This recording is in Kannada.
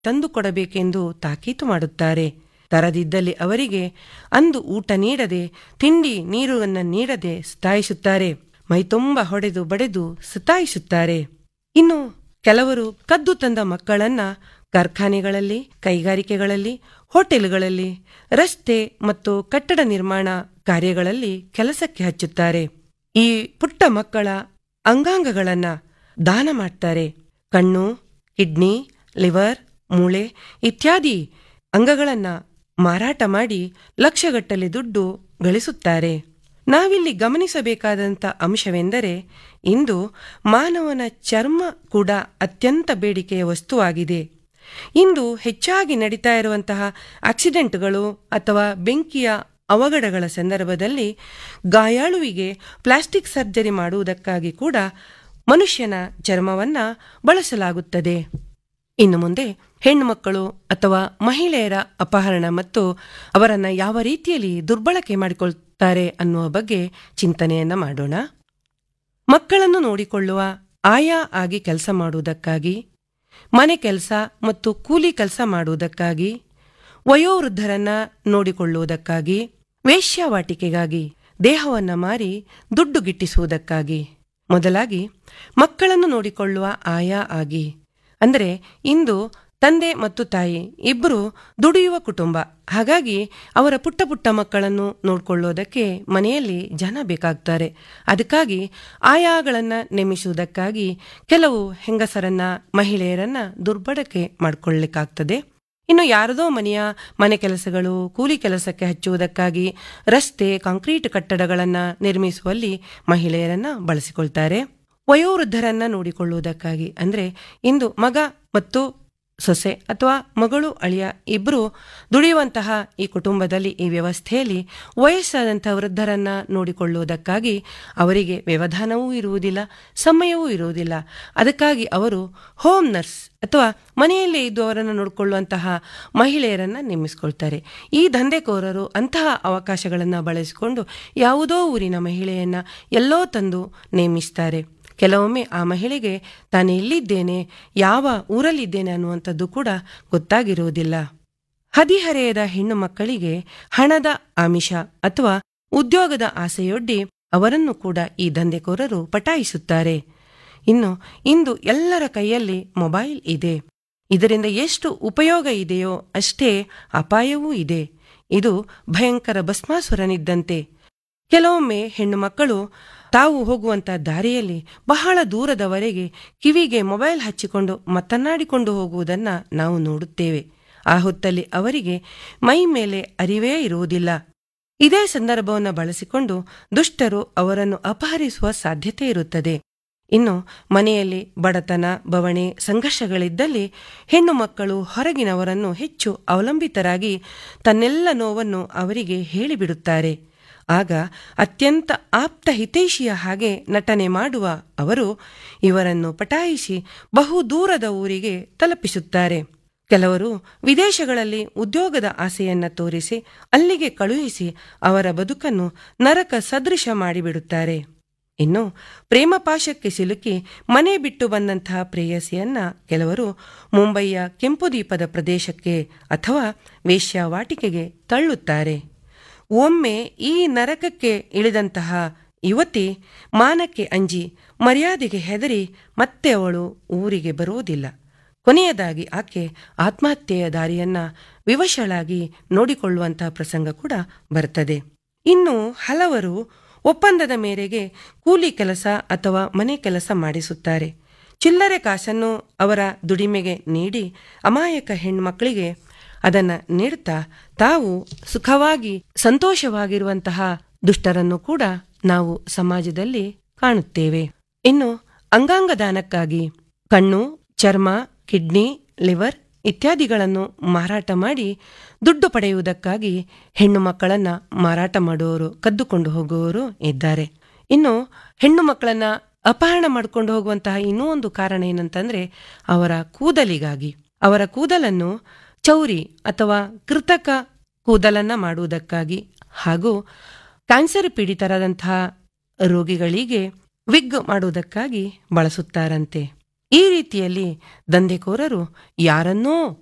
ತಂದುಕೊಡಬೇಕೆಂದು ತಾಕೀತು ಮಾಡುತ್ತಾರೆ ತರದಿದ್ದಲ್ಲಿ ಅವರಿಗೆ ಅಂದು ಊಟ ನೀಡದೆ ತಿಂಡಿ ನೀರನ್ನು ನೀಡದೆ ಸತಾಯಿಸುತ್ತಾರೆ ಮೈತುಂಬ ಹೊಡೆದು ಬಡೆದು ಸತಾಯಿಸುತ್ತಾರೆ ಇನ್ನು ಕೆಲವರು ಕದ್ದು ತಂದ ಮಕ್ಕಳನ್ನ ಕಾರ್ಖಾನೆಗಳಲ್ಲಿ ಕೈಗಾರಿಕೆಗಳಲ್ಲಿ ಹೋಟೆಲ್ಗಳಲ್ಲಿ ರಸ್ತೆ ಮತ್ತು ಕಟ್ಟಡ ನಿರ್ಮಾಣ ಕಾರ್ಯಗಳಲ್ಲಿ ಕೆಲಸಕ್ಕೆ ಹಚ್ಚುತ್ತಾರೆ ಈ ಪುಟ್ಟ ಮಕ್ಕಳ ಅಂಗಾಂಗಗಳನ್ನ ದಾನ ಮಾಡ್ತಾರೆ ಕಣ್ಣು ಕಿಡ್ನಿ ಲಿವರ್ ಮೂಳೆ ಇತ್ಯಾದಿ ಅಂಗಗಳನ್ನ ಮಾರಾಟ ಮಾಡಿ ಲಕ್ಷಗಟ್ಟಲೆ ದುಡ್ಡು ಗಳಿಸುತ್ತಾರೆ ನಾವಿಲ್ಲಿ ಗಮನಿಸಬೇಕಾದಂಥ ಅಂಶವೆಂದರೆ ಇಂದು ಮಾನವನ ಚರ್ಮ ಕೂಡ ಅತ್ಯಂತ ಬೇಡಿಕೆಯ ವಸ್ತುವಾಗಿದೆ ಇಂದು ಹೆಚ್ಚಾಗಿ ನಡೀತಾ ಇರುವಂತಹ ಆಕ್ಸಿಡೆಂಟ್ಗಳು ಅಥವಾ ಬೆಂಕಿಯ ಅವಘಡಗಳ ಸಂದರ್ಭದಲ್ಲಿ ಗಾಯಾಳುವಿಗೆ ಪ್ಲಾಸ್ಟಿಕ್ ಸರ್ಜರಿ ಮಾಡುವುದಕ್ಕಾಗಿ ಕೂಡ ಮನುಷ್ಯನ ಚರ್ಮವನ್ನ ಬಳಸಲಾಗುತ್ತದೆ ಇನ್ನು ಮುಂದೆ ಹೆಣ್ಣು ಮಕ್ಕಳು ಅಥವಾ ಮಹಿಳೆಯರ ಅಪಹರಣ ಮತ್ತು ಅವರನ್ನ ಯಾವ ರೀತಿಯಲ್ಲಿ ದುರ್ಬಳಕೆ ಮಾಡಿಕೊಳ್ತಾರೆ ಅನ್ನುವ ಬಗ್ಗೆ ಚಿಂತನೆಯನ್ನ ಮಾಡೋಣ ಮಕ್ಕಳನ್ನು ನೋಡಿಕೊಳ್ಳುವ ಆಯಾ ಆಗಿ ಕೆಲಸ ಮಾಡುವುದಕ್ಕಾಗಿ ಮನೆ ಕೆಲಸ ಮತ್ತು ಕೂಲಿ ಕೆಲಸ ಮಾಡುವುದಕ್ಕಾಗಿ ವಯೋವೃದ್ಧರನ್ನ ನೋಡಿಕೊಳ್ಳುವುದಕ್ಕಾಗಿ ವೇಶ್ಯಾವಾಟಿಕೆಗಾಗಿ ದೇಹವನ್ನ ಮಾರಿ ದುಡ್ಡು ಗಿಟ್ಟಿಸುವುದಕ್ಕಾಗಿ ಮೊದಲಾಗಿ ಮಕ್ಕಳನ್ನು ನೋಡಿಕೊಳ್ಳುವ ಆಯಾ ಆಗಿ ಅಂದರೆ ಇಂದು ತಂದೆ ಮತ್ತು ತಾಯಿ ಇಬ್ಬರು ದುಡಿಯುವ ಕುಟುಂಬ ಹಾಗಾಗಿ ಅವರ ಪುಟ್ಟ ಪುಟ್ಟ ಮಕ್ಕಳನ್ನು ನೋಡ್ಕೊಳ್ಳೋದಕ್ಕೆ ಮನೆಯಲ್ಲಿ ಜನ ಬೇಕಾಗ್ತಾರೆ ಅದಕ್ಕಾಗಿ ಆಯಾಗಳನ್ನು ನೇಮಿಸುವುದಕ್ಕಾಗಿ ಕೆಲವು ಹೆಂಗಸರನ್ನ ಮಹಿಳೆಯರನ್ನ ದುರ್ಬಳಕೆ ಮಾಡಿಕೊಳ್ಳಿಕ್ಕಾಗ್ತದೆ ಇನ್ನು ಯಾರದೋ ಮನೆಯ ಮನೆ ಕೆಲಸಗಳು ಕೂಲಿ ಕೆಲಸಕ್ಕೆ ಹಚ್ಚುವುದಕ್ಕಾಗಿ ರಸ್ತೆ ಕಾಂಕ್ರೀಟ್ ಕಟ್ಟಡಗಳನ್ನ ನಿರ್ಮಿಸುವಲ್ಲಿ ಮಹಿಳೆಯರನ್ನ ಬಳಸಿಕೊಳ್ತಾರೆ ವಯೋವೃದ್ಧರನ್ನ ನೋಡಿಕೊಳ್ಳುವುದಕ್ಕಾಗಿ ಅಂದ್ರೆ ಇಂದು ಮಗ ಮತ್ತು ಸೊಸೆ ಅಥವಾ ಮಗಳು ಅಳಿಯ ಇಬ್ಬರು ದುಡಿಯುವಂತಹ ಈ ಕುಟುಂಬದಲ್ಲಿ ಈ ವ್ಯವಸ್ಥೆಯಲ್ಲಿ ವಯಸ್ಸಾದಂಥ ವೃದ್ಧರನ್ನ ನೋಡಿಕೊಳ್ಳುವುದಕ್ಕಾಗಿ ಅವರಿಗೆ ವ್ಯವಧಾನವೂ ಇರುವುದಿಲ್ಲ ಸಮಯವೂ ಇರುವುದಿಲ್ಲ ಅದಕ್ಕಾಗಿ ಅವರು ಹೋಮ್ ನರ್ಸ್ ಅಥವಾ ಮನೆಯಲ್ಲೇ ಇದ್ದು ಅವರನ್ನು ನೋಡಿಕೊಳ್ಳುವಂತಹ ಮಹಿಳೆಯರನ್ನ ನೇಮಿಸಿಕೊಳ್ತಾರೆ ಈ ದಂಧೆಕೋರರು ಅಂತಹ ಅವಕಾಶಗಳನ್ನು ಬಳಸಿಕೊಂಡು ಯಾವುದೋ ಊರಿನ ಮಹಿಳೆಯನ್ನ ಎಲ್ಲೋ ತಂದು ನೇಮಿಸ್ತಾರೆ ಕೆಲವೊಮ್ಮೆ ಆ ಮಹಿಳೆಗೆ ತಾನು ಎಲ್ಲಿದ್ದೇನೆ ಯಾವ ಊರಲ್ಲಿದ್ದೇನೆ ಅನ್ನುವಂಥದ್ದು ಕೂಡ ಗೊತ್ತಾಗಿರುವುದಿಲ್ಲ ಹದಿಹರೆಯದ ಹೆಣ್ಣು ಮಕ್ಕಳಿಗೆ ಹಣದ ಆಮಿಷ ಅಥವಾ ಉದ್ಯೋಗದ ಆಸೆಯೊಡ್ಡಿ ಅವರನ್ನು ಕೂಡ ಈ ದಂಧೆಕೋರರು ಪಟಾಯಿಸುತ್ತಾರೆ ಇನ್ನು ಇಂದು ಎಲ್ಲರ ಕೈಯಲ್ಲಿ ಮೊಬೈಲ್ ಇದೆ ಇದರಿಂದ ಎಷ್ಟು ಉಪಯೋಗ ಇದೆಯೋ ಅಷ್ಟೇ ಅಪಾಯವೂ ಇದೆ ಇದು ಭಯಂಕರ ಭಸ್ಮಾಸುರನಿದ್ದಂತೆ ಕೆಲವೊಮ್ಮೆ ಹೆಣ್ಣು ಮಕ್ಕಳು ತಾವು ಹೋಗುವಂತ ದಾರಿಯಲ್ಲಿ ಬಹಳ ದೂರದವರೆಗೆ ಕಿವಿಗೆ ಮೊಬೈಲ್ ಹಚ್ಚಿಕೊಂಡು ಮಾತನಾಡಿಕೊಂಡು ಹೋಗುವುದನ್ನ ನಾವು ನೋಡುತ್ತೇವೆ ಆ ಹೊತ್ತಲ್ಲಿ ಅವರಿಗೆ ಮೈ ಮೇಲೆ ಅರಿವೇ ಇರುವುದಿಲ್ಲ ಇದೇ ಸಂದರ್ಭವನ್ನು ಬಳಸಿಕೊಂಡು ದುಷ್ಟರು ಅವರನ್ನು ಅಪಹರಿಸುವ ಸಾಧ್ಯತೆ ಇರುತ್ತದೆ ಇನ್ನು ಮನೆಯಲ್ಲಿ ಬಡತನ ಬವಣೆ ಸಂಘರ್ಷಗಳಿದ್ದಲ್ಲಿ ಹೆಣ್ಣು ಮಕ್ಕಳು ಹೊರಗಿನವರನ್ನು ಹೆಚ್ಚು ಅವಲಂಬಿತರಾಗಿ ತನ್ನೆಲ್ಲ ನೋವನ್ನು ಅವರಿಗೆ ಹೇಳಿಬಿಡುತ್ತಾರೆ ಆಗ ಅತ್ಯಂತ ಆಪ್ತ ಹಿತೈಷಿಯ ಹಾಗೆ ನಟನೆ ಮಾಡುವ ಅವರು ಇವರನ್ನು ಪಟಾಯಿಸಿ ಬಹು ದೂರದ ಊರಿಗೆ ತಲುಪಿಸುತ್ತಾರೆ ಕೆಲವರು ವಿದೇಶಗಳಲ್ಲಿ ಉದ್ಯೋಗದ ಆಸೆಯನ್ನ ತೋರಿಸಿ ಅಲ್ಲಿಗೆ ಕಳುಹಿಸಿ ಅವರ ಬದುಕನ್ನು ನರಕ ಸದೃಶ ಮಾಡಿಬಿಡುತ್ತಾರೆ ಇನ್ನು ಪ್ರೇಮಪಾಶಕ್ಕೆ ಸಿಲುಕಿ ಮನೆ ಬಿಟ್ಟು ಬಂದಂತಹ ಪ್ರೇಯಸಿಯನ್ನ ಕೆಲವರು ಮುಂಬಯಿಯ ಕೆಂಪುದೀಪದ ಪ್ರದೇಶಕ್ಕೆ ಅಥವಾ ವೇಶ್ಯಾವಾಟಿಕೆಗೆ ತಳ್ಳುತ್ತಾರೆ ಒಮ್ಮೆ ಈ ನರಕಕ್ಕೆ ಇಳಿದಂತಹ ಯುವತಿ ಮಾನಕ್ಕೆ ಅಂಜಿ ಮರ್ಯಾದೆಗೆ ಹೆದರಿ ಮತ್ತೆ ಅವಳು ಊರಿಗೆ ಬರುವುದಿಲ್ಲ ಕೊನೆಯದಾಗಿ ಆಕೆ ಆತ್ಮಹತ್ಯೆಯ ದಾರಿಯನ್ನ ವಿವಶಳಾಗಿ ನೋಡಿಕೊಳ್ಳುವಂತಹ ಪ್ರಸಂಗ ಕೂಡ ಬರ್ತದೆ ಇನ್ನು ಹಲವರು ಒಪ್ಪಂದದ ಮೇರೆಗೆ ಕೂಲಿ ಕೆಲಸ ಅಥವಾ ಮನೆ ಕೆಲಸ ಮಾಡಿಸುತ್ತಾರೆ ಚಿಲ್ಲರೆ ಕಾಸನ್ನು ಅವರ ದುಡಿಮೆಗೆ ನೀಡಿ ಅಮಾಯಕ ಹೆಣ್ಮಕ್ಕಳಿಗೆ ಅದನ್ನ ನೀಡುತ್ತಾ ತಾವು ಸುಖವಾಗಿ ಸಂತೋಷವಾಗಿರುವಂತಹ ದುಷ್ಟರನ್ನು ಕೂಡ ನಾವು ಸಮಾಜದಲ್ಲಿ ಕಾಣುತ್ತೇವೆ ಇನ್ನು ಅಂಗಾಂಗ ದಾನಕ್ಕಾಗಿ ಕಣ್ಣು ಚರ್ಮ ಕಿಡ್ನಿ ಲಿವರ್ ಇತ್ಯಾದಿಗಳನ್ನು ಮಾರಾಟ ಮಾಡಿ ದುಡ್ಡು ಪಡೆಯುವುದಕ್ಕಾಗಿ ಹೆಣ್ಣು ಮಕ್ಕಳನ್ನ ಮಾರಾಟ ಮಾಡುವವರು ಕದ್ದುಕೊಂಡು ಹೋಗುವವರು ಇದ್ದಾರೆ ಇನ್ನು ಹೆಣ್ಣು ಮಕ್ಕಳನ್ನ ಅಪಹರಣ ಮಾಡಿಕೊಂಡು ಹೋಗುವಂತಹ ಇನ್ನೂ ಒಂದು ಕಾರಣ ಏನಂತಂದ್ರೆ ಅವರ ಕೂದಲಿಗಾಗಿ ಅವರ ಕೂದಲನ್ನು ಚೌರಿ ಅಥವಾ ಕೃತಕ ಕೂದಲನ್ನ ಮಾಡುವುದಕ್ಕಾಗಿ ಹಾಗೂ ಕ್ಯಾನ್ಸರ್ ಪೀಡಿತರಾದಂತಹ ರೋಗಿಗಳಿಗೆ ವಿಗ್ ಮಾಡುವುದಕ್ಕಾಗಿ ಬಳಸುತ್ತಾರಂತೆ ಈ ರೀತಿಯಲ್ಲಿ ದಂಧೆಕೋರರು ಯಾರನ್ನೋ